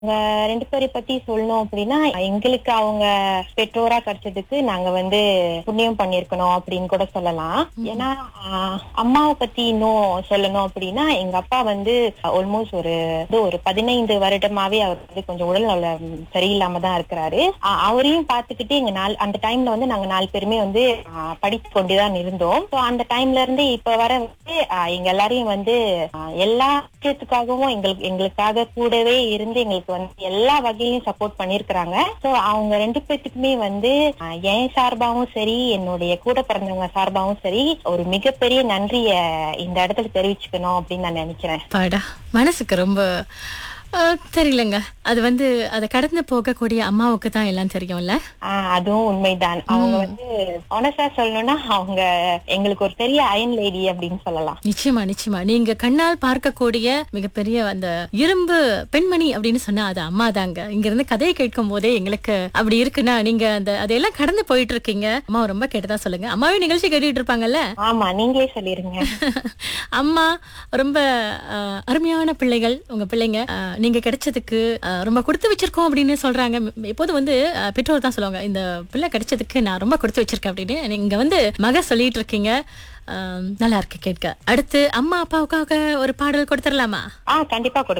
உங்க ரெண்டு பேரை பத்தி சொல்லணும் அப்படின்னா எங்களுக்கு அவங்க பெற்றோரா கிடைச்சதுக்கு நாங்க வந்து புண்ணியம் பண்ணிருக்கணும் அப்படின்னு கூட சொல்லலாம் ஏன்னா ஆஹ், அம்மாவை பத்தி இன்னும் சொல்லணும் அப்படின்னா எங்க அப்பா வந்து ஆல்மோஸ்ட் ஒரு இது ஒரு பதினைந்து வருடமாவே அவர் வந்து கொஞ்சம் உடல் நலம் சரியில்லாம தான் இருக்கிறாரு ஆஹ், அவரையும் பார்த்துக்கிட்டு எங்க நாள் அந்த டைம்ல வந்து நாங்க நாலு பேருமே வந்து ஆஹ், படித்து கொண்டுதான் இருந்தோம் So, அந்த டைம்ல இருந்து இப்ப வர வந்து ஆஹ், எங்க எல்லாரையும் வந்து ஆஹ், எல்லா விஷயத்துக்காகவும் எங்களுக்கு எங்களுக்காக கூடவே இருந்து எங்களுக்கு வந்து எல்லா வகையிலும் சப்போர்ட் பண்ணிருக்கிறாங்க சோ அவங்க ரெண்டு பேத்துக்குமே வந்து ஆஹ், என் சார்பாவும் சரி என்னுடைய கூட பிறந்தவங்க சார்பாவும் சரி ஒரு மிகப்பெரிய நன்றிய இந்த இடத்துல தெரிவிச்சுக்கணும் அப்படின்னு நான் நினைக்கிறேன் பாடா மனசுக்கு ரொம்ப அஹ், தெரியலங்க அது வந்து அதை கடந்து போகக்கூடிய அம்மாவுக்கு தான் எல்லாம் தெரியும்ல ஆஹ் அதுவும் உண்மைதான் அவங்க வந்து ஆனஸ்டா சொல்லணும்னா அவங்க எங்களுக்கு ஒரு பெரிய அயன் லேடி அப்படின்னு சொல்லலாம் நிச்சயமா நிச்சயமா நீங்க கண்ணால் பார்க்கக்கூடிய மிகப்பெரிய அந்த இரும்பு பெண்மணி அப்படின்னு சொன்னா அது அம்மா தாங்க இங்க இருந்து கதையை கேட்கும் போதே எங்களுக்கு அப்படி இருக்குன்னா நீங்க அந்த அதையெல்லாம் கடந்து போயிட்டு இருக்கீங்க அம்மா ரொம்ப கேட்டதா சொல்லுங்க அம்மாவே நிகழ்ச்சி கேட்டுட்டு இருப்பாங்கல்ல ஆமா நீங்களே சொல்லிருங்க அம்மா ரொம்ப அஹ், அருமையான பிள்ளைகள் உங்க பிள்ளைங்க அஹ், நீங்க கிடைச்சதுக்கு அஹ், ரொம்ப கொடுத்து வச்சிருக்கோம் அப்படின்னு சொல்றாங்க ம், எப்போதும் வந்து அஹ், பெற்றோர் தான் சொல்லுவாங்க இந்த பிள்ளை கிடைச்சதுக்கு நான் ரொம்ப கொடுத்து வச்சிருக்கேன் அப்படின்னு நீங்க வந்து மக சொல்லிட்டு இருக்கீங்க அஹ், நல்லா இருக்கு கேட்க அடுத்து அம்மா அப்பாவுக்காக ஒரு பாடல் கொடுத்துடலாமா ஆஹ் கண்டிப்பா கொடுக்கலாம்